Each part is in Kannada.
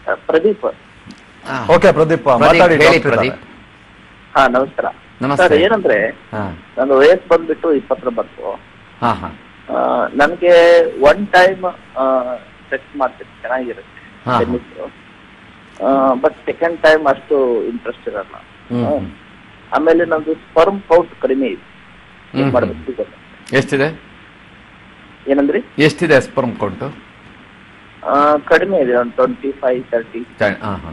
ಪ್ರದೀಪ್ ಆ, ಓಕೆ ಪ್ರದೀಪ್ ಪ್ರದೀಪ್, ಮಾತಾಡಿ ಹೇಳಿ ಡಾಕ್ಟರ್ ಇದ್ದಾರೆ. ಪ್ರದೀಪ್ ಹಾ ನಮಸ್ಕಾರ ನಮಸ್ತೆ. ಸರ್ ಏನಂದ್ರೆ ಹಾ ನನ್ನ ವಯಸ್ಸು ಬಂದ್ಬಿಟ್ಟು ಇಪ್ಪತ್ತೊಂಬತ್ತು ಹಾ ಹಾ ಆ, ನನ್ಗೆ ಒನ್ ಟೈಮ್ ಸೆಕ್ಸ್ ಮಾಡ್ತೀನಿ ಚೆನ್ನಾಗಿರುತ್ತೆ ಹಾ, ಹಾ. ಬಟ್ ಸೆಕೆಂಡ್ ಟೈಮ್ ಅಷ್ಟು ಇಂಟ್ರೆಸ್ಟ್ ಇರಲ್ಲ ಹ್ಮ್, ಹ್ಮ್. ಹ್ಮ್. ಆಮೇಲೆ ನಂದು ಸ್ಪರ್ಮ್ ಕೌಂಟ್ ಕಡಿಮೆ ಇದೆ ಹ್ಮ್, ಏನ್ ಹ್ಮ್. ಮಾಡ್ಬೇಕು ಸಿಗಲ್ಲ. ಎಷ್ಟಿದೆ ಏನಂದ್ರಿ ಎಷ್ಟಿದೆ ಸ್ಪರ್ಮ್ ಕೌಂಟು ಆ, ಕಡಿಮೆ ಇದೆ ಒಂದು ಟ್ವೆಂಟಿ ಫೈವ್ ತರ್ಟಿ ಹಾ ಹಾ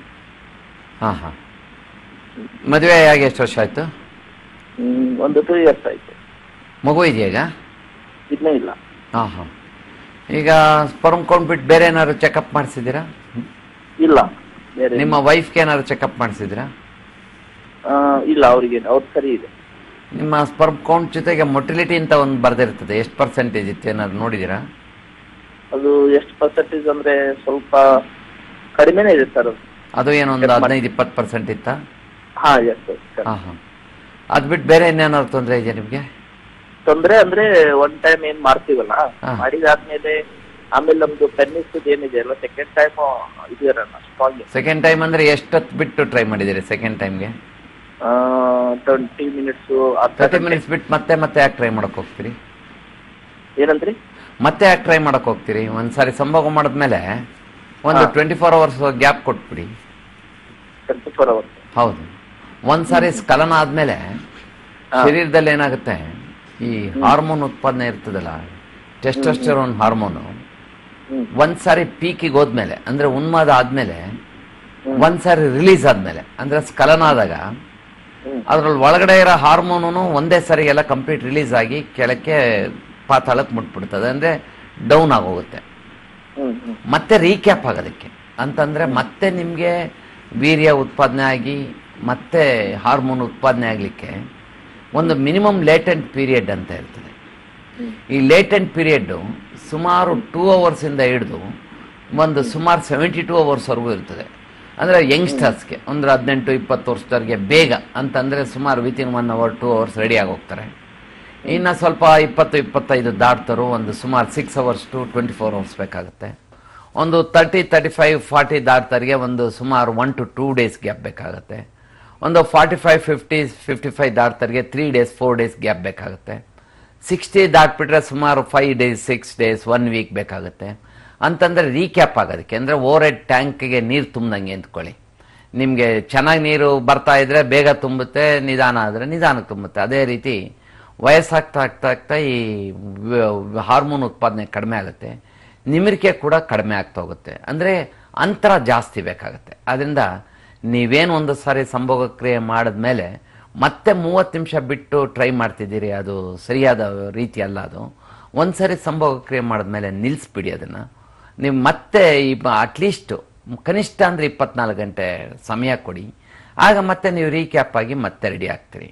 ಹಾ ಹಾ ಮದುವೆ ಆಗಿ ಎಷ್ಟು ವರ್ಷ ಆಯ್ತು ಒಂದು ಟೂ ಇಯರ್ಸ್ ಆಯ್ತು ಮಗು ಇದೆಯಾ ಈಗ ಇನ್ನೂ ಇಲ್ಲ ಹಾ ಹಾ ಈಗ ಸ್ಪರ್ಮ್ ಕೌಂಟ್ ಬಿಟ್ಟು ಬೇರೆ ಏನಾದ್ರು ಚೆಕಪ್ ಮಾಡಿಸಿದ್ದೀರಾ ಇಲ್ಲ ಬೇರೆ ನಿಮ್ಮ ವೈಫ್ಗೆ ಏನಾದ್ರು ಚೆಕಪ್ ಮಾಡಿಸಿದ್ದೀರಾ ಆ, ಇಲ್ಲ ಅವ್ರಿಗೆ ಅವ್ರ ಸರಿ ಇದೆ ನಿಮ್ಮ ಸ್ಪರ್ಮ್ ಕೌಂಟ್ ಜೊತೆಗೆ ಮೊಟಿಲಿಟಿ ಅಂತ ಒಂದು ಬರ್ದಿರ್ತದೆ ಎಷ್ಟು ಪರ್ಸೆಂಟೇಜ್ ಇತ್ತು ಏನಾದ್ರು ನೋಡಿದ್ದೀರಾ ಅದು ಎಷ್ಟು ಪರ್ಸೆಂಟೇಜ್ ಅಂದ್ರೆ ಸ್ವಲ್ಪ ಕಡಿಮೆನೇ ಇದೆ ಸರ್ ಅದು ಏನೋ ಒಂದು Check ಮಾಡಿ. ಹದಿನೈದು ಇಪ್ಪತ್ತು ಪರ್ಸೆಂಟ್ ಇತ್ತಾ ಹಾ ಎಸ್ ಹಾ ಹಾ ಅದು ಬಿಟ್ಟು ಬೇರೆ ಇನ್ನೇನಾದ್ರು ತೊಂದರೆ ಇದೆಯಾ ನಿಮಗೆ ತೊಂದ್ರೆ ಅಂದ್ರೆ ಒನ್ ಟೈಮ್ ಏನ್ ಮಾಡ್ತೀವಲ್ಲ ಹಾ. ಮಾಡಿದಾದ್ಮೇಲೆ ಆಮೇಲೆ ನಮ್ದು ಪೆನ್ನಿಸ್ ಏನಿದೆ ಅಲ್ಲ ಸೆಕೆಂಡ್ ಟೈಮ್ ಇದು ಇರೋಣ ಸ್ಟ್ರಾಂಗ್ ಸೆಕೆಂಡ್ ಟೈಮ್ ಅಂದ್ರೆ ಎಷ್ಟೊತ್ತು ಬಿಟ್ಟು ಟ್ರೈ ಮಾಡಿದ್ದೀರಿ ಸೆಕೆಂಡ್ ಟೈಮ್ಗೆ ಟ್ವೆಂಟಿ ಮಿನಿಟ್ಸ್ ತರ್ಟಿ ಮಿನಿಟ್ಸ್ ಬಿಟ್ಟು ಮತ್ತೆ ಮತ್ತೆ ಯಾಕೆ ಟ್ರೈ ಮಾಡಕ್ ಹೋಗ್ತೀರಿ ಏನಂದ್ರಿ ಮತ್ತೆ ಯಾಕೆ ಟ್ರೈ ಮಾಡಕ್ ಹೋಗ್ತೀರಿ ಒಂದ್ಸಾರಿ ಸಂಭೋಗ ಮಾಡಿದ್ಮೇಲೆ ಒಂದು ಹಾ. ಟ್ವೆಂಟಿ ಫೋರ್ ಅವರ್ಸ್ ಗ್ಯಾಪ್ ಕೊಟ್ಬಿಡಿ ಟ್ವೆಂಟಿ ಫೋರ್ ಅವರ್ಸ್ ಹೌದು ಒಂದ್ಸಾರಿ ಸ್ಖಲನ ಆದ್ಮೇಲೆ ಹಾ. ಶರೀರದಲ್ಲಿ ಏನಾಗುತ್ತೆ ಈ ಹಾರ್ಮೋನ್ ಉತ್ಪಾದನೆ ಇರ್ತದಲ್ಲ ಟೆಸ್ಟೋಸ್ಟೆರೋನ್ ಹಾರ್ಮೋನು ಹ್ಮ್ ಒಂದ್ಸಾರಿ ಪೀಕಿಗೆ ಹೋದ್ಮೇಲೆ ಅಂದ್ರೆ ಉನ್ಮಾದ ಆದ್ಮೇಲೆ ಒಂದ್ಸಾರಿ ರಿಲೀಸ್ ಆದ್ಮೇಲೆ ಅಂದ್ರೆ ಸ್ಖಲನ ಆದಾಗ ಹ್ಮ್ ಅದ್ರಲ್ಲಿ ಒಳಗಡೆ ಇರೋ ಹಾರ್ಮೋನು ಒಂದೇ ಸರಿ ಎಲ್ಲ ಕಂಪ್ಲೀಟ್ ರಿಲೀಸ್ ಆಗಿ ಕೆಳಕ್ಕೆ ಪಾತಾಳಕ್ಕೆ ಮುಟ್ಬಿಡ್ತದೆ ಅಂದ್ರೆ ಡೌನ್ ಆಗೋಗುತ್ತೆ ಹ್ಮ್ ಹ್ಮ್ ಮತ್ತೆ ರೀಕ್ಯಾಪ್ ಆಗೋದಕ್ಕೆ ಅಂತಂದ್ರೆ ಮತ್ತೆ ನಿಮಗೆ ವೀರ್ಯ ಉತ್ಪಾದನೆ ಆಗಿ ಮತ್ತೆ ಹಾರ್ಮೋನ್ ಉತ್ಪಾದನೆ ಆಗಲಿಕ್ಕೆ ಒಂದು ಮಿನಿಮಮ್ ಲೇಟೆಂಟ್ ಪೀರಿಯಡ್ ಅಂತ ಇರ್ತದೆ ಈ ಲೇಟೆಂಟ್ ಪೀರಿಯಡ್ ಸುಮಾರು ಟೂ ಅವರ್ಸಿಂದ ಹಿಡಿದು ಒಂದು ಸುಮಾರು ಸೆವೆಂಟಿ ಟೂ ಅವರ್ಸ್ವರೆಗೂ ಇರ್ತದೆ ಅಂದರೆ ಯಂಗ್ಸ್ಟರ್ಸ್ಗೆ ಅಂದ್ರೆ ಹದಿನೆಂಟು ಇಪ್ಪತ್ತು ವರ್ಷದವ್ರಿಗೆ ಬೇಗ ಅಂತಂದರೆ ಸುಮಾರು within one hour two hours ready ಆಗೋಗ್ತಾರೆ ಇನ್ನು ಸ್ವಲ್ಪ ಇಪ್ಪತ್ತು ಇಪ್ಪತ್ತೈದು ದಾಟ್ತರು ಒಂದು ಸುಮಾರು six hours to twenty four hours ಬೇಕಾಗುತ್ತೆ ಒಂದು ತರ್ಟಿ ತರ್ಟಿ ಫೈವ್ ಫಾರ್ಟಿ ದಾಟ್ತರಿಗೆ ಒಂದು ಸುಮಾರು one to two days gap ಬೇಕಾಗುತ್ತೆ ಒಂದು forty five fifty fifty five ದಾಟ್ತರಿಗೆ three days four days gap ಬೇಕಾಗುತ್ತೆ ಸಿಕ್ಸ್ಟಿ ದಾಟ್ಬಿಟ್ರೆ ಸುಮಾರು five days six days one week ಬೇಕಾಗುತ್ತೆ ಅಂತಂದರೆ ರೀಕ್ಯಾಪ್ ಆಗೋದಕ್ಕೆ ಅಂದರೆ ಓವರ್ ಹೆಡ್ ಟ್ಯಾಂಕ್ಗೆ ನೀರು ತುಂಬ್ದಂಗೆ ಅಂದ್ಕೊಳ್ಳಿ ನಿಮಗೆ ಚೆನ್ನಾಗಿ ನೀರು ಬರ್ತಾ ಇದ್ರೆ ಬೇಗ ತುಂಬುತ್ತೆ ನಿಧಾನ ಆದರೆ ನಿಧಾನಕ್ಕೆ ತುಂಬುತ್ತೆ ಅದೇ ರೀತಿ ವಯಸ್ಸಾಗ್ತಾ ಆಗ್ತಾ ಆಗ್ತಾ ಈ ವ- ಹಾರ್ಮೋನ್ ಉತ್ಪಾದನೆ ಕಡಿಮೆ ಆಗುತ್ತೆ ನಿಮಿರಿಕೆ ಕೂಡ ಕಡಿಮೆ ಆಗ್ತಾ ಹೋಗುತ್ತೆ ಅಂದರೆ ಅಂತರ ಜಾಸ್ತಿ ಬೇಕಾಗುತ್ತೆ ಅದರಿಂದ ನೀವೇನು ಒಂದು ಸಾರಿ ಸಂಭೋಗ ಕ್ರಿಯೆ ಮಾಡಿದ್ಮೇಲೆ ಮತ್ತೆ ಮೂವತ್ತು ನಿಮಿಷ ಬಿಟ್ಟು ಟ್ರೈ ಮಾಡ್ತಿದ್ದೀರಿ ಅದು ಸರಿಯಾದ ರೀತಿ ಅಲ್ಲ ಅದು ಒಂದ್ಸರಿ ಸಂಭೋಗ ಕ್ರಿಯೆ ಮಾಡಿದ್ಮೇಲೆ ನಿಲ್ಲಿಸ್ಬಿಡಿ ಅದನ್ನು ನೀವು ಮತ್ತೆ ಈ ಅಟ್ಲೀಸ್ಟ್ ಕನಿಷ್ಠ ಅಂದರೆ ಇಪ್ಪತ್ನಾಲ್ಕು ಗಂಟೆ ಸಮಯ ಕೊಡಿ ಆಗ ಮತ್ತೆ ನೀವು ರೀಕ್ಯಾಪ್ ಆಗಿ ಮತ್ತೆ ರೆಡಿ ಆಗ್ತೀರಿ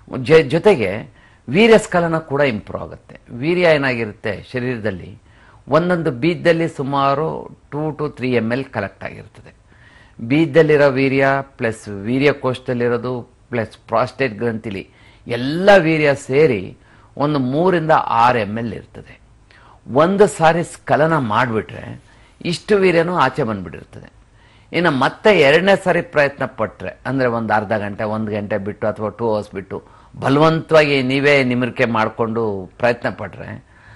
ಜ ಜೊತೆಗೆ ವೀರ್ಯಸ್ಖಲನ ಕೂಡ ಇಂಪ್ರೂವ್ ಆಗುತ್ತೆ ವೀರ್ಯ ಏನಾಗಿರುತ್ತೆ ಶರೀರದಲ್ಲಿ ಒಂದೊಂದು ಬೀಜದಲ್ಲಿ ಸುಮಾರು two to three M L collect ಆಗಿರ್ತದೆ ಬೀಜದಲ್ಲಿರೋ ವೀರ್ಯ ಪ್ಲಸ್ ವೀರ್ಯಕೋಶದಲ್ಲಿರೋದು ಪ್ಲಸ್ ಪ್ರಾಸ್ಟೇಟ್ ಗ್ರಂಥಿಲಿ ಎಲ್ಲ ವೀರ್ಯ ಸೇರಿ ಒಂದು ಮೂರಿಂದ ಆರು ಎಮ್ ಎಲ್ ಇರ್ತದೆ ಒಂದು ಸಾರಿ ಸ್ಖಲನ ಮಾಡಿಬಿಟ್ರೆ ಇಷ್ಟು ವೀರ್ಯನೂ ಆಚೆ ಬಂದ್ಬಿಟ್ಟಿರ್ತದೆ ಇನ್ನು ಮತ್ತೆ ಎರಡನೇ ಸಾರಿ ಪ್ರಯತ್ನ ಪಟ್ಟರೆ ಅಂದರೆ ಒಂದು ಅರ್ಧ ಗಂಟೆ ಒಂದು ಗಂಟೆ ಬಿಟ್ಟು ಅಥವಾ ಟೂ ಅವರ್ಸ್ ಬಿಟ್ಟು ಬಲವಂತವಾಗಿ ನೀವೇ ನಿಮಿರಿಕೆ ಮಾಡಿಕೊಂಡು ಪ್ರಯತ್ನ ಪಟ್ಟರೆ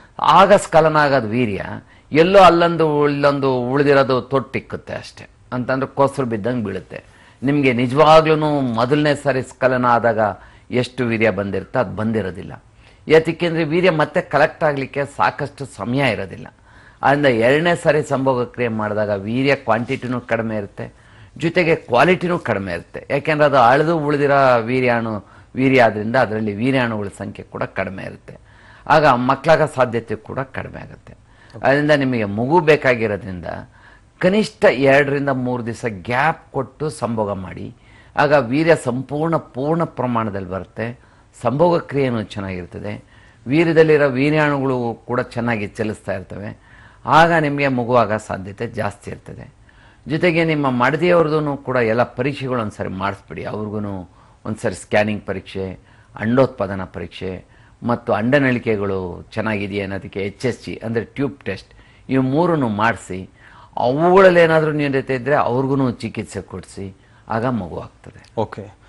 ಆಗ ಸ್ಖಲನ ಆಗೋದು ವೀರ್ಯ ಎಲ್ಲೋ ಅಲ್ಲೊಂದು ಇಲ್ಲೊಂದು ಉಳಿದಿರೋದು ತೊಟ್ಟಿಕ್ಕುತ್ತೆ ಅಷ್ಟೇ ಅಂತಂದ್ರೆ ಕೊಸರು ಬಿದ್ದಂಗೆ ಬೀಳುತ್ತೆ ನಿಮಗೆ ನಿಜವಾಗ್ಲೂ ಮೊದಲನೇ ಸಾರಿ ಸ್ಖಲನ ಆದಾಗ ಎಷ್ಟು ವೀರ್ಯ ಬಂದಿರುತ್ತೆ ಅದು ಬಂದಿರೋದಿಲ್ಲ ಯಾತಕ್ಕೆಂದ್ರೆ ವೀರ್ಯ ಮತ್ತೆ ಕಲೆಕ್ಟ್ ಆಗಲಿಕ್ಕೆ ಸಾಕಷ್ಟು ಸಮಯ ಇರೋದಿಲ್ಲ ಆದ್ದರಿಂದ ಎರಡನೇ ಸಾರಿ ಸಂಭೋಗ ಕ್ರಿಯೆ ಮಾಡಿದಾಗ ವೀರ್ಯ ಕ್ವಾಂಟಿಟಿನೂ ಕಡಿಮೆ ಇರುತ್ತೆ ಜೊತೆಗೆ ಕ್ವಾಲಿಟಿನೂ ಕಡಿಮೆ ಇರುತ್ತೆ ಯಾಕೆಂದ್ರೆ ಅದು ಅಳೆದು ಉಳಿದಿರೋ ವೀರ್ಯಾಣು ವೀರ್ಯ ಆದ್ರಿಂದ ಅದರಲ್ಲಿ ವೀರ್ಯಾಣುಗಳ ಸಂಖ್ಯೆ ಕೂಡ ಕಡಿಮೆ ಇರುತ್ತೆ ಆಗ ಮಕ್ಕಳಾಗ ಸಾಧ್ಯತೆ ಕೂಡ ಕಡಿಮೆ ಆಗುತ್ತೆ ಅದರಿಂದ ನಿಮಗೆ ಮಗು ಬೇಕಾಗಿರೋದ್ರಿಂದ ಕನಿಷ್ಠ ಎರಡರಿಂದ ಮೂರು ದಿವಸ ಗ್ಯಾಪ್ ಕೊಟ್ಟು ಸಂಭೋಗ ಮಾಡಿ ಆಗ ವೀರ್ಯ ಸಂಪೂರ್ಣ ಪೂರ್ಣ ಪ್ರಮಾಣದಲ್ಲಿ ಬರುತ್ತೆ ಸಂಭೋಗ ಕ್ರಿಯೆನೂ ಚೆನ್ನಾಗಿರ್ತದೆ ವೀರ್ಯದಲ್ಲಿರೋ ವೀರ್ಯಾಣುಗಳು ಕೂಡ ಚೆನ್ನಾಗಿ ಚಲಿಸ್ತಾ ಇರ್ತವೆ ಆಗ ನಿಮಗೆ ಮಗುವಾಗ ಸಾಧ್ಯತೆ ಜಾಸ್ತಿ ಇರ್ತದೆ ಜೊತೆಗೆ ನಿಮ್ಮ ಮಡದಿಯವ್ರದ್ದು ಕೂಡ ಎಲ್ಲ ಪರೀಕ್ಷೆಗಳು ಒಂದ್ಸರಿ ಮಾಡಿಸ್ಬಿಡಿ ಅವ್ರಿಗೂ ಒಂದ್ಸರಿ ಸ್ಕ್ಯಾನಿಂಗ್ ಪರೀಕ್ಷೆ ಅಂಡೋತ್ಪಾದನಾ ಪರೀಕ್ಷೆ ಮತ್ತು ಅಂಡನಳಿಕೆಗಳು ಚೆನ್ನಾಗಿದೆಯಾ ಅನ್ನೋದಕ್ಕೆ ಎಚ್ ಎಸ್ ಜಿ ಅಂದರೆ ಟ್ಯೂಬ್ ಟೆಸ್ಟ್ ಇವು ಮೂರನ್ನು ಮಾಡಿಸಿ ಅವುಗಳಲ್ಲಿ ಏನಾದರೂ ನ್ಯೂನತೆ ಇದ್ದರೆ ಅವ್ರಿಗೂ ಚಿಕಿತ್ಸೆ ಕೊಡಿಸಿ ಆಗ ಮಗು ಆಗ್ತದೆ ಓಕೆ